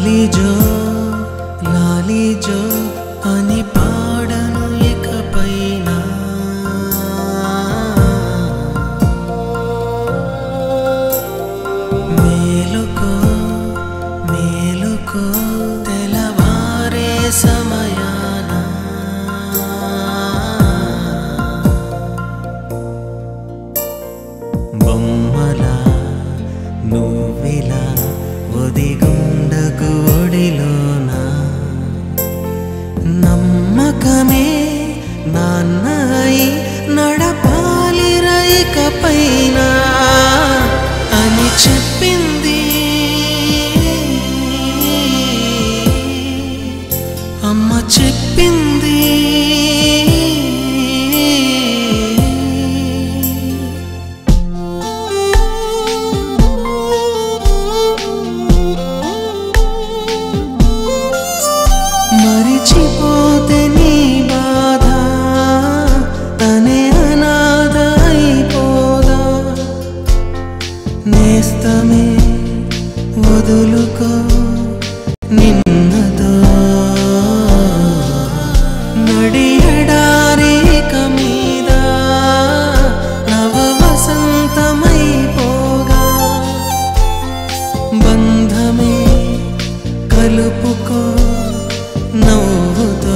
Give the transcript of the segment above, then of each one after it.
లాలీజో లాలీజో అని పాడను ఇకపైన మేలుకో మేలుకో తెలవారే సమయాన బొమ్మలా నువ్విలా ఒదిగుండకు ఒడిలోనా నమ్మకమే నాన్నయి నడపాలి రైక పైన అని చెప్పింది అమ్మ చెప్పింది మరిచిపోతే నీ బాధ తనే అనాథ అయిపోదా నేస్తమే వదులుకో నిన్నతో నడియడారిక మీద నవ వసంతమైపోగా బంధమే కలుపుకో నవ్వుతో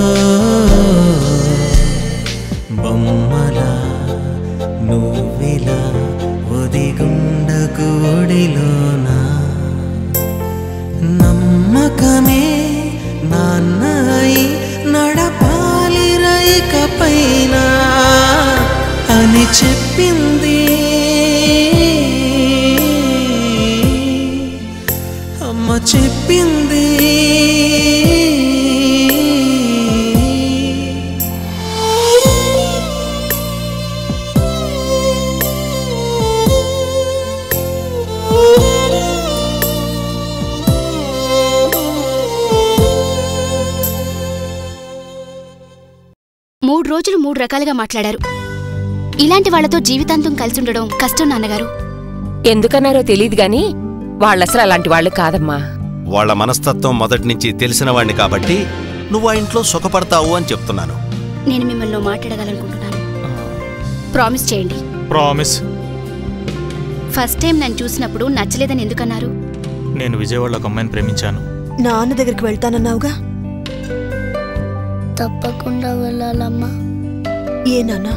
బొమ్మలా నువ్విలా ఒదిగుండకు ఒడిలోనా నమ్మకమే నాన్నయి నడపాలి రైక పైన అని చెప్పింది అమ్మ చెప్పింది మూడు రోజులు మూడు రకాలుగా మాట్లాడారు ఇలాంటి వాళ్లతో జీవితాంతం కలిసి ఉండడం కష్టం నాన్నగారు ఎందుకన్నారో తెలియదు గాని వాళ్ళసలు అలాంటి వాళ్ళు కాదమ్మా వాళ్ళ మనస్తత్వం మొదటి నుంచి తెలిసిన వాణ్ణి కాబట్టి నువ్వు ఆ ఇంట్లో సుఖపడతావు అని చెప్తున్నాను నేను మిమ్మల్ని మాట్లాడగలనుకుంటున్నాను ప్రామిస్ చేయండి ప్రామిస్ ఫస్ట్ టైం నన్ను చూసినప్పుడు నచ్చలేదని ఎందుకన్నారు నేను విజయవాడలో ఒక అమ్మాయిని ప్రేమించాను నాన్న దగ్గరికి వెళ్తానన్నావుగా తప్పకుండా వెళ్ళాలమ్మా ఏ నాన్న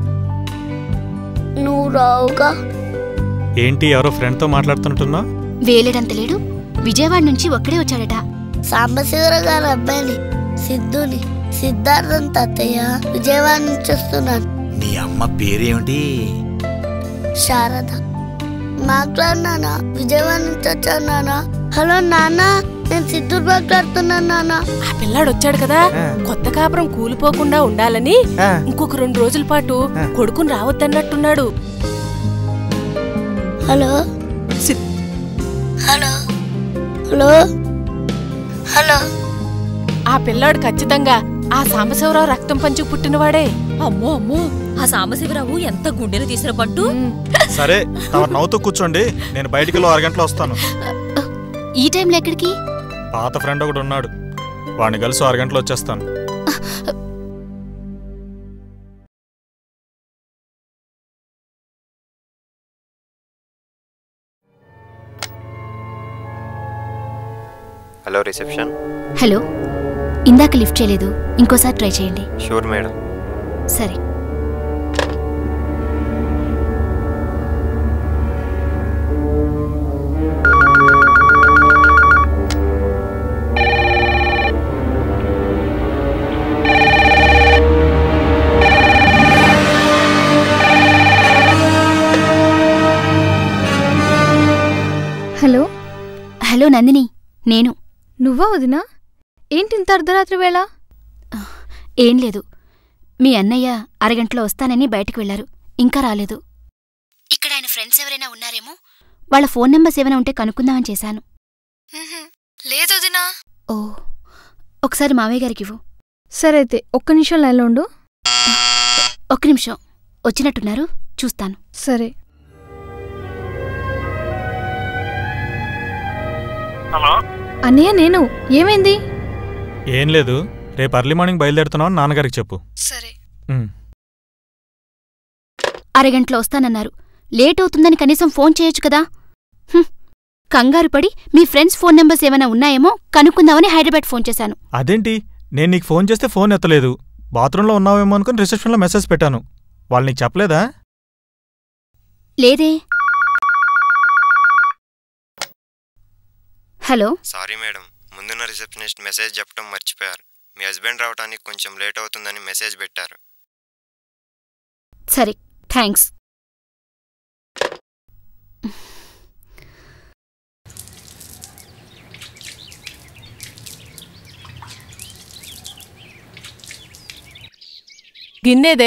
నువ్వు రావుగా ఏంటి ఎవరో ఫ్రెండ్తో మాట్లాడుతుంటున్నా వేలేడంత లేడు విజయవాడ నుంచి ఒక్కడే వచ్చాడట సాంబశివర గారి అబ్బాయిని సిద్ధుని సిద్ధార్థం తాతయ్య విజయవాడ నుంచి వస్తున్నాను నీ అమ్మ పేరేమిటి శారద మాట్లాడినానా విజయవాడ నుంచి వచ్చాను నాన్న హలో నాన్న నేను సిద్ధుడు మాట్లాడుతున్నాను నాన్న ఆ పిల్లాడు వచ్చాడు కదా కొత్త కాపురం కూలిపోకుండా ఉండాలని ఇంకొక రెండు రోజుల పాటు కొడుకుని రావద్దన్నట్టున్నాడు హలో హలో హలో హలో ఆ పిల్లాడు ఖచ్చితంగా ఆ సాంబశివరావు రక్తం పంచుకు పుట్టినవాడే అమ్మో అమ్మో ఆ సాంబశివరావు ఎంత గుండెలు తీసిన పట్టు సరే తమరు నవ్వుతూ కూర్చోండి నేను బయటికి వెళ్ళి అరగంటలో వస్తాను ఈ టైంలో ఎక్కడికి పాత ఫ్రెండ్ ఒకడు ఉన్నాడు వాడిని కలిసి అరగంటలో వచ్చేస్తాను హలో రిసెప్షన్ హలో ఇందాక లిఫ్ట్ చేయలేదు ఇంకోసారి ట్రై చేయండి షూర్ మేడం సరే హలో హలో నందిని నేను నువ్వా వదినా ఏంటి ఇంత అర్ధరాత్రి వేళ ఏం లేదు మీ అన్నయ్య అరగంటలో వస్తానని బయటకు వెళ్లారు ఇంకా రాలేదు ఇక్కడ ఆయన ఫ్రెండ్స్ ఎవరైనా ఉన్నారేమో వాళ్ళ ఫోన్ నెంబర్స్ ఏమైనా ఉంటే కనుక్కుందామని చేశాను లేదు వదినా ఓ ఒకసారి మావయ్య గారికి ఇవ్వు సరే అయితే ఒక్క నిమిషం లైన్లో ఉండు ఒక్క నిమిషం వచ్చినట్టున్నారు చూస్తాను సరే హలో అన్నయ్య నేను ఏమైంది ఏం లేదు రేపు అర్లీ మార్నింగ్ బయలుదేరుతున్నావు అని నాన్నగారికి చెప్పు సరే ఉమ్. అరగంటలో వస్తానన్నారు లేట్ అవుతుందని కనీసం ఫోన్ చేయొచ్చు కదా హ్మ్. కంగారు పడి మీ ఫ్రెండ్స్ ఫోన్ నెంబర్స్ ఏమైనా ఉన్నాయేమో కనుక్కుందామని హైదరాబాద్ ఫోన్ చేశాను అదేంటి నేను నీకు ఫోన్ చేస్తే ఫోన్ ఎత్తలేదు బాత్రూంలో ఉన్నావేమో అనుకుని రిసెప్షన్లో మెసేజ్ పెట్టాను వాళ్ళు నీకు చెప్పలేదా లేదే హలో సారీ మేడం ముందున్న రిసెప్షనిస్ట్ మెసేజ్ చెప్పడం మర్చిపోయారు మీ హస్బెండ్ రావడానికి కొంచెం లేట్ అవుతుందని మెసేజ్ పెట్టారు సరే థ్యాంక్స్ గిన్నేదే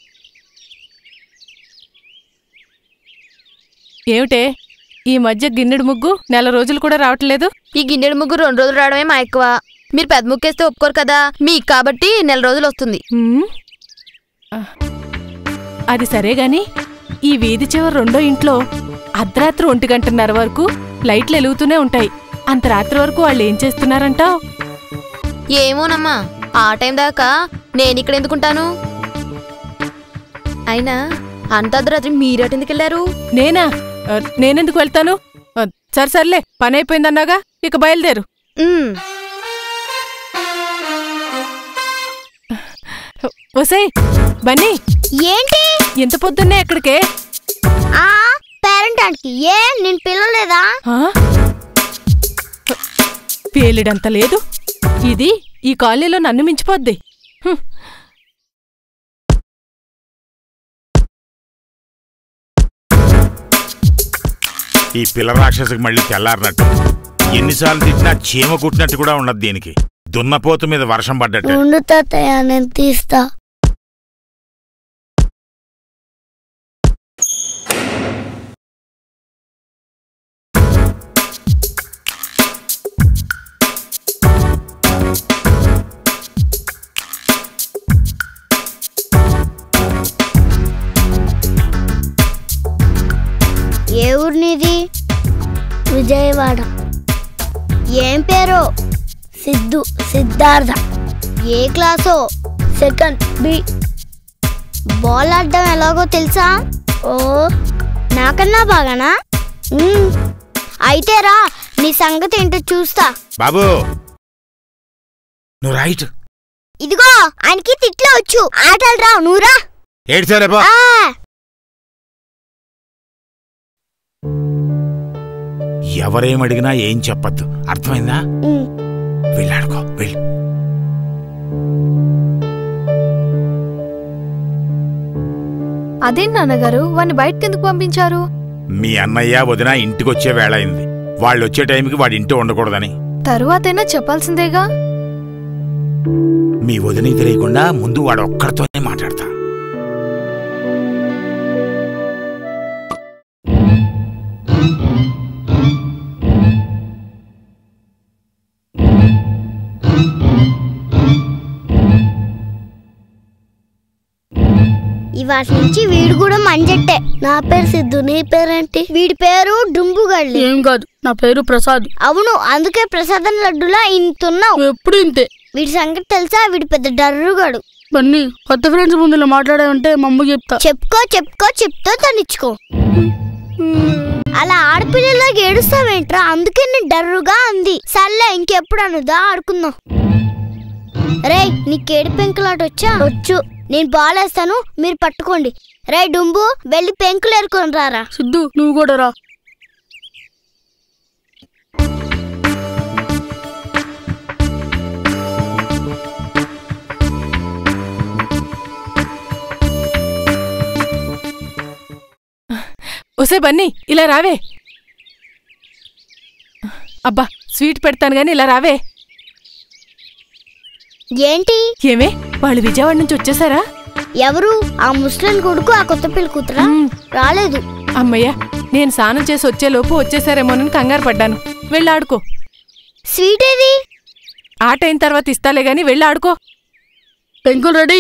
ఏమిటే ఈ మధ్య గిన్నెడు ముగ్గు నెల రోజులు కూడా రావట్లేదు ఈ గిన్నెడు ముగ్గు రెండు రోజులు రావడమే మా ఎక్కువ మీరు పెద్ద ముక్కేస్తే ఒప్పుకోరు కదా మీకు కాబట్టి నెల రోజులు వస్తుంది అది సరే గాని ఈ వీధి చివరి రెండో ఇంట్లో అర్ధరాత్రి ఒంటి గంటన్నర వరకు లైట్లు వెలుగుతూనే ఉంటాయి అంత రాత్రి వరకు వాళ్ళు ఏం చేస్తున్నారంటావ్ ఏమోనమ్మా ఆ టైం దాకా నేను ఇక్కడ ఎందుకుంటాను అయినా అంత అర్ధరాత్రి మీరెటెందుకు వెళ్ళారు నేనా ఆ, నేనెందుకు వెళ్తాను ఆ, సరే సర్లే పని అయిపోయిందన్నాగా ఇక బయలుదేరు ఒసేయ్ బన్నీ ఏంటి ఎంత పొద్దున్నే ఎక్కడికే ఆ పేరెంట్ ఆంటీకి ఏ నేను పిల్లలేదా ఆ? పేలిడంత లేదు ఇది ఈ కాలనీలో నన్ను మించిపోద్ది హ్మ్. ఈ పిల్ల రాక్షసుకి మళ్ళీ తెల్లారినట్టు ఎన్నిసార్లు తిట్టినా చీమ కుట్టినట్టు కూడా ఉండదు దీనికి దున్నపోతు మీద వర్షం పడ్డట్టు ఉండు తాతయ్య నేను తీస్తా ఏ ఊరు నీది విజయవాడ ఏం పేరు సిద్ధు సిద్ధార్థ ఏ క్లాసో సెకండ్ బి బాల్ ఆడడం ఎలాగో తెలుసా ఓ నాకన్నా బాగానా మ్మ్. అయితే రా నీ సంగతి ఏంటో చూస్తా బాబు నువ్వు రైట్ ఇదిగో ఆయనకి తిట్లు వచ్చు ఆటలు రావు నువ్వురా ఏడ్చారే బా ఆ. ఎవరేమడిగినా ఏం చెప్పొద్దు అర్థమైందా వెళ్ళాడుకో వెళ్ళు అదేం నాన్నగారు వాడిని బయటకు ఎందుకు పంపించారు మీ అన్నయ్య వదిన ఇంటికొచ్చే వేళ అయింది వాళ్ళు వచ్చే టైంకి వాడి ఇంటి ఉండకూడదని తరువాతైనా చెప్పాల్సిందేగా మీ వదినకి తెలియకుండా ముందు వాడు ఒక్కడితోనే మాట్లాడతా ఇవాటి నుంచి వీడు కూడా మంజట్టే నా పేరు సిద్ధు నీ పేరేంటి వీడి పేరు డుంబుగళ్ళి ఏం కాదు నా పేరు ప్రసాద్ అవును అందుకే ప్రసాదం లడ్డులా ఇంతున్నావు ఎప్పుడు ఇంతే వీడి సంగతి తెలుసా వీడి పెద్ద డర్రుగాడు బన్నీ కొత్త ఫ్రెండ్స్ ముందు ఇలా మాట్లాడావంటే మా అమ్మకి చెప్తా చెప్పుకో చెప్పుకో చెప్తో తనిచ్చుకో అలా ఆడపిల్లలా ఏడుస్తావేంట్రా అందుకే నేను డర్రుగా అంది సర్లే ఇంకెప్పుడు అనుదా ఆడుకుందాం రేయ్ నీకు ఏడు పెంకులాట వచ్చా వచ్చు నేను బాలేస్తాను మీరు పట్టుకోండి రే డుంబు వెళ్ళి పెంకులు ఏరుకొని రారా సిద్ధు నువ్వు కూడా రా ఒసే బన్నీ ఇలా రావే అబ్బా స్వీట్ పెడతాను గాని ఇలా రావే ఏంటి ఏమే వాళ్ళు విజయవాడ నుంచి వచ్చేసారా ఎవరు ఆ ముస్లిం కొడుకు ఆ కొత్త పిల్ల కూతురా రాలేదు అమ్మయ్య నేను స్నానం చేసి వచ్చేలోపు వచ్చేసారేమోనని కంగారు పడ్డాను వెళ్ళి ఆడుకో స్వీట్ ఏది ఆట అయిన తర్వాత ఇస్తాలే గాని వెళ్ళి ఆడుకో పెంకులు రెడీ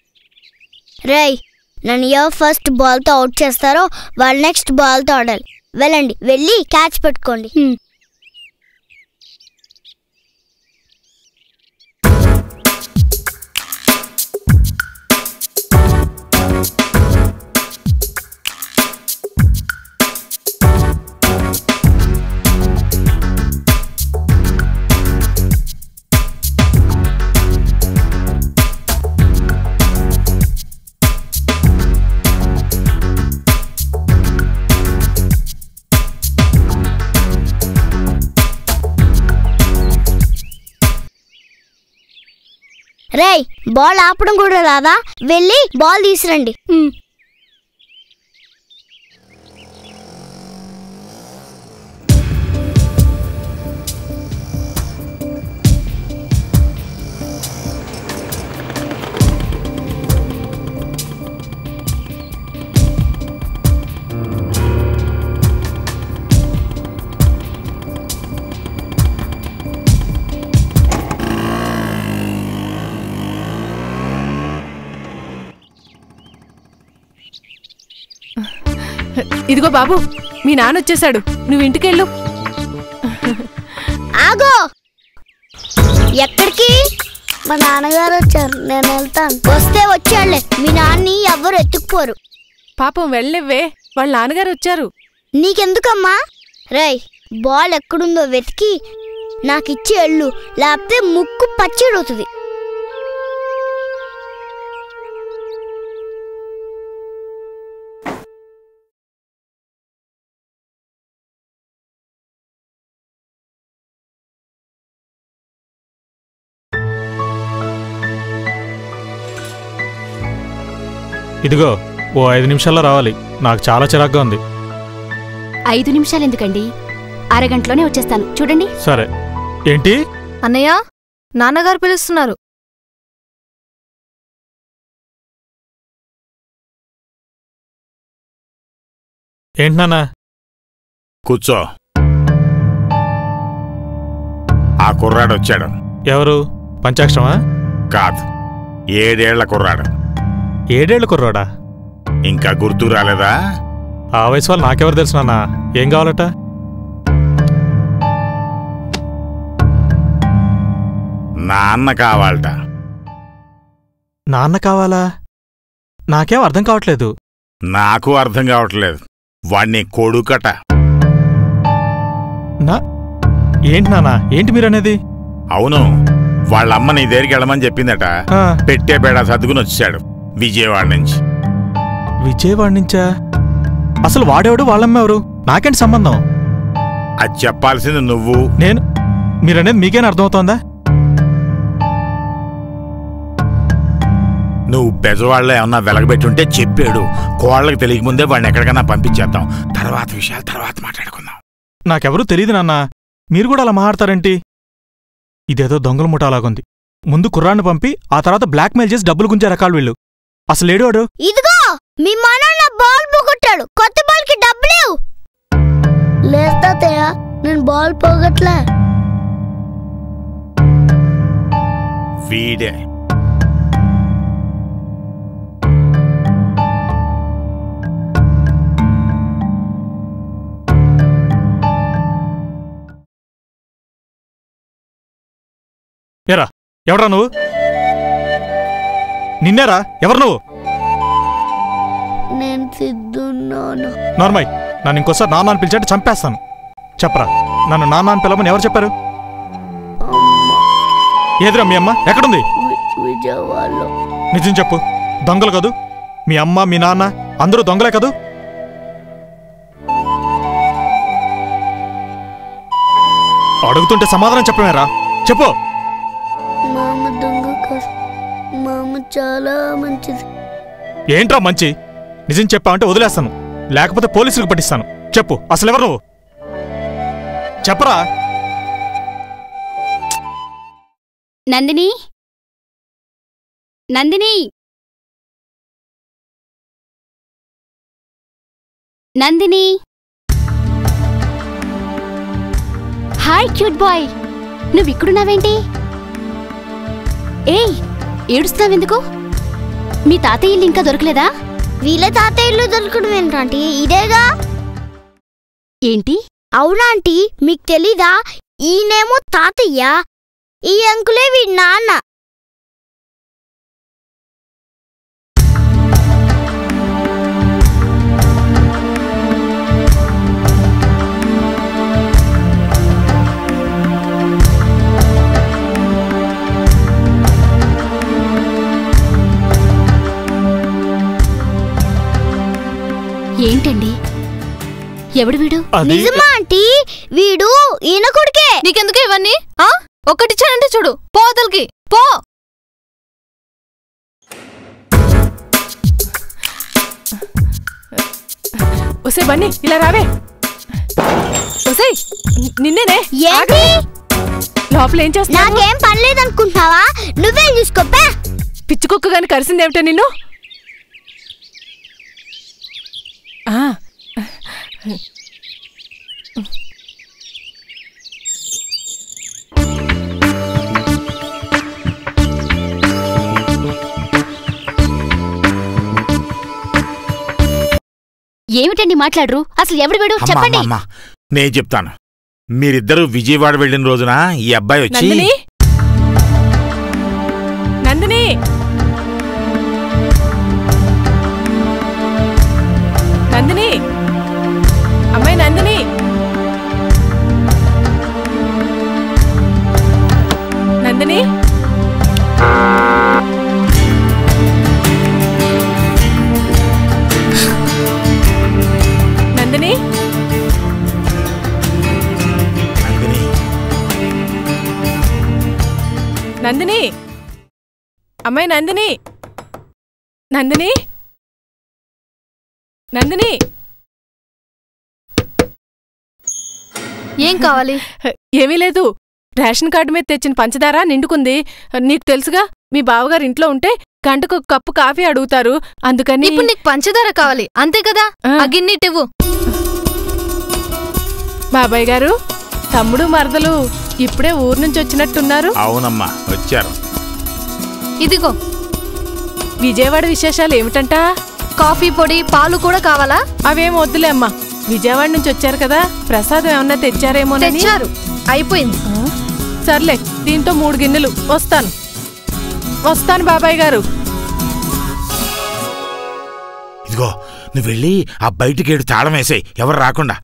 రేయ్ నన్ను ఎవరు ఫస్ట్ బాల్తో అవుట్ చేస్తారో వాళ్ళు నెక్స్ట్ బాల్తో ఆడాలి వెళ్ళండి వెళ్ళి క్యాచ్ పెట్టుకోండి రేయ్ బాల్ ఆపడం కూడా రాదా వెళ్ళి బాల్ తీసురండి ఇదిగో బాబు మీ నాన్న వచ్చేసాడు నువ్వు ఇంటికెళ్ళు ఆగో ఎక్కడికి మా నాన్నగారు వచ్చారు నేను వెళ్తాను వస్తే వచ్చాడులే మీ నాన్ని ఎవ్వరు ఎత్తుకుపోరు పాపం వెళ్ళివ్వే వాళ్ళ నాన్నగారు వచ్చారు నీకెందుకమ్మా రేయ్ బాల్ ఎక్కడుందో వెతికి నాకు ఇచ్చి వెళ్ళు లేకపోతే ముక్కు పచ్చిడవుతుంది ఇదిగో ఓ ఐదు నిమిషాల్లో రావాలి నాకు చాలా చిరాగ్గా ఉంది ఐదు నిమిషాలు ఎందుకండి అరగంటలోనే వచ్చేస్తాను చూడండి సరే ఏంటి అన్నయ్య నాన్నగారు పిలుస్తున్నారు ఏంటి నాన్న కూర్చో ఆ కుర్రాడు వచ్చాడు ఎవరు పంచాక్షరమా కాదు ఏడేళ్ల కుర్రాడు ఏడేళ్ళ కుర్రాడా ఇంకా గుర్తు రాలేదా ఆ వయసు వాళ్ళు నాకెవరు తెలుసు నాన్న ఏం కావాలట నాన్న కావాలట నాన్న కావాలా నాకేం అర్థం కావట్లేదు నాకు అర్థం కావట్లేదు వాణ్ణి కొడుకట నా ఏంటి నాన్న ఏంటి మీరనేది అవును వాళ్ళమ్మ నీ దగ్గరికి వెళ్ళమని చెప్పిందట ఆ. పెట్టే బేడా సర్దుకుని వచ్చాడు విజయవాడ నుంచి విజయవాడ నుంచా అసలు వాడేవాడు వాళ్ళమ్మెవరు నాకేంటి సంబంధం అది చెప్పాల్సింది నువ్వు నేను మీరనేది మీకేం అర్థమవుతోందా నువ్వు బెజవాళ్ళలో ఏమన్నా వెలగబెట్టుంటే చెప్పాడు కోళ్ళకి తెలియకముందే వాడిని ఎక్కడికైనా పంపించేద్దాం తర్వాత విషయాలు తర్వాత మాట్లాడుకుందాం నాకెవరూ తెలియదు నాన్న మీరు కూడా అలా మాట్లాడతారేంటి ఇదేదో దొంగల ముఠాలాగుంది ముందు కుర్రాన్ని పంపి ఆ తర్వాత బ్లాక్మెయిల్ చేసి డబ్బులు గుంజే రకాలు వీళ్ళు అసలు లేడోడు ఇదిగో మీ నాన్న బాల్ పోగొట్టాడు కొత్త బాల్ కి డబ్బులేవు లేదు తాతయ్య నేను బాల్ పోగొట్లే వీడే ఏరా ఎవరా నువ్వు నిన్నేరా ఎవరు నువ్వు నేను సిద్ధున్నాను నార్మల్ నన్ను ఇంకోసారి నాన్న అని పిలిచాడు చంపేస్తాను చెప్పరా నన్ను నాన్న అని పిలవమని ఎవరు చెప్పారు ఏదిరా మీ అమ్మ ఎక్కడుంది విజయవాడలో నిజం చెప్పు దొంగలు కదూ మీ అమ్మ మీ నాన్న అందరూ దొంగలే కదూ అడుగుతుంటే సమాధానం చెప్పమేరా చెప్పు మామ దొంగ కాదు మామ చాలా మంచిది ఏంట్రా మంచి నిజం చెప్పావంటే వదిలేస్తాను లేకపోతే పోలీసులకు పట్టిస్తాను చెప్పు అసలు ఎవరు నువ్వు చెప్పరా Nandini Nandini Nandini hi cute boy నువ్వు ఇక్కడున్నావేంటి ఏయ్ ఏడుస్తున్నావెందుకు మీ తాతయ్య ఇల్లు ఇంకా దొరకలేదా వీళ్ళ తాతయ్యలు దొరకడం ఏంటంటే ఇదేగా ఏంటి అవునా ఆంటీ మీకు తెలీదా ఈయనేమో తాతయ్య ఈ అంకులే వీడి నాన్న ఏంటండి ఎవడు వీడు నిజమా ఆంటీ వీడు ఈయన కొడుకే నీకెందుకు ఇవన్నీ ఆ ఒక్కటిచ్చానంటే చూడు పో అతలికి పో ఒసే బన్నీ ఇలా రావే ఒసే నిన్నేనే ఏంటి లోపల ఏం చేస్తున్నావు నాకేం పర్లేదనుకుంటున్నావా నువ్వే చూసుకోపా పిచ్చి కుక్క గాని కరిసిందేమిటో నిన్ను ఆ, ఏమిటండి మాట్లాడరు అసలు ఎవడు వీడు అమ్మా, చెప్పండి అమ్మా, అమ్మా. నేను చెప్తాను మీరిద్దరూ విజయవాడ వెళ్ళిన రోజున ఈ అబ్బాయి వచ్చి నందిని నందిని నందిని అమ్మాయి నందిని నందిని నందిని నందిని అమ్మాయి నందిని నందిని నందిని ఏం కావాలి ఏమీ లేదు రేషన్ కార్డు మీద తెచ్చిన పంచదార నిండుకుంది నీకు తెలుసుగా మీ బావగారు ఇంట్లో ఉంటే గంటకు ఒక కప్పు కాఫీ అడుగుతారు అందుకని ఇప్పుడు నీకు పంచదార కావాలి అంతే కదా ఆ గిన్నెటివ్వు బాబాయ్ గారు తమ్ముడు మరదలు ఇప్పుడే ఊరు నుంచి వచ్చినట్టున్నారు అవునమ్మా వచ్చారు ఇదిగో విజయవాడ విశేషాలు ఏమిటంట కాఫీ పొడి పాలు కూడా కావాలా అవేం వద్దులే అమ్మా విజయవాడ నుంచి వచ్చారు కదా ప్రసాదం ఏమన్నా తెచ్చారేమో తెచ్చారు అయిపోయింది సర్లే దీంతో మూడు గిన్నెలు వస్తాను వస్తాను బాబాయ్ గారు ఇదిగో నువ్వు వెళ్ళి ఆ బయటికి ఏడు తాళం వేసాయి ఎవరు రాకుండా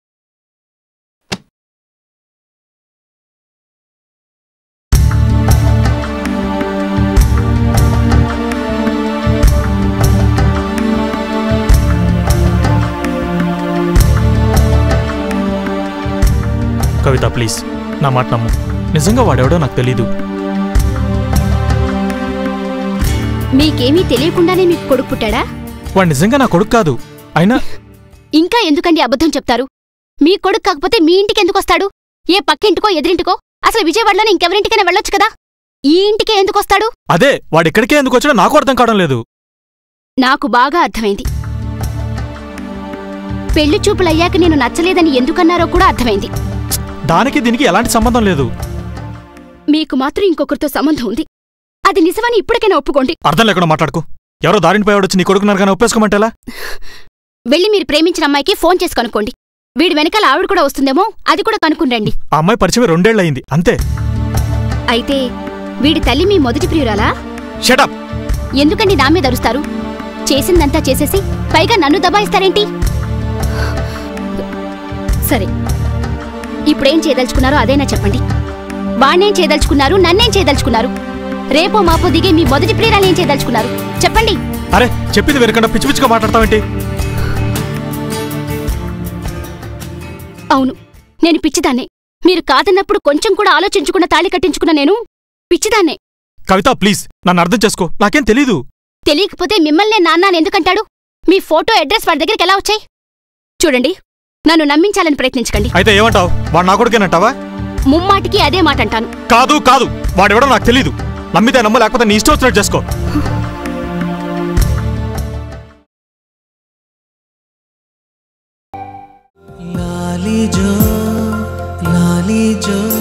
కవిత ప్లీజ్ నా మాట నమ్ము నిజంగా వాడెవడో నాకు తెలీదు మీకేమీ తెలియకుండానే మీకు కొడుకు పుట్టాడా వాడు నిజంగా నా కొడుకు కాదు అయినా ఇంకా ఎందుకండి అబద్ధం చెప్తారు మీ కొడుకు కాకపోతే మీ ఇంటికి ఎందుకొస్తాడు ఏ పక్కింటికో ఎదిరింటికో అసలు విజయవాడలోనే ఇంకెవరింటికైనా వెళ్ళొచ్చు కదా ఈ ఇంటికే ఎందుకొస్తాడు అదే వాడు ఇక్కడికే ఎందుకు వచ్చాడో నాకు అర్థం కావడం లేదు నాకు బాగా అర్థమైంది పెళ్లి చూపులయ్యాక నేను నచ్చలేదని ఎందుకన్నారో కూడా అర్థమైంది దానికి దీనికి ఎలాంటి సంబంధం లేదు మీకు మాత్రం ఇంకొకరితో సంబంధం ఉంది అది నిజమని ఇప్పటికైనా ఒప్పుకోండి అర్థం లేకుండా మాట్లాడుకో ఎవరో దారిని పోయాడొచ్చి నీ కొడుకున్నారు కానీ ఒప్పేసుకోమంటేలా వెళ్ళి మీరు ప్రేమించిన అమ్మాయికి ఫోన్ చేసి కనుక్కోండి వీడి వెనకాల ఆవిడ కూడా వస్తుందేమో అది కూడా కనుక్కుని ఆ అమ్మాయి పరిచయం రెండేళ్లయింది అంతే అయితే వీడి తల్లి మీ మొదటి ప్రియురాలా షటప్ ఎందుకండి నా మీద అరుస్తారు చేసిందంతా చేసేసి పైగా నన్ను దబాయిస్తారేంటి సరే ఇప్పుడేం చేయదలుచుకున్నారో అదేనా చెప్పండి వాణ్ణేం చేయదలుచుకున్నారు నన్నేం చేయదలుచుకున్నారు రేపో మాపో దిగే మీ మొదటి ప్రియురాలు ఏం చేయదలుచుకున్నారు చెప్పండి అరే చెప్పింది వెనకుండా పిచ్చి పిచ్చిగా మాట్లాడతావేంటి అవును నేను పిచ్చిదాన్నే మీరు కాదన్నప్పుడు కొంచెం కూడా ఆలోచించకుండా తాళి కట్టించుకున్న నేను పిచ్చిదాన్నే కవిత ప్లీజ్ నన్ను అర్థం చేసుకో నాకేం తెలీదు తెలియకపోతే మిమ్మల్నే నాన్న ఎందుకంటాడు మీ ఫోటో అడ్రస్ వాడి దగ్గరికి ఎలా వచ్చాయి చూడండి నన్ను నమ్మించాలని ప్రయత్నించకండి అయితే ఏమంటావు వాడు నా కొడుకేనంటావా ముమ్మాటికి అదే మాట అంటాను కాదు కాదు వాడెవడో నాకు తెలీదు నమ్మితే నమ్మ లేకపోతే నీ ఇష్టం వచ్చినట్టు చేసుకో లాలి జో లాలి జో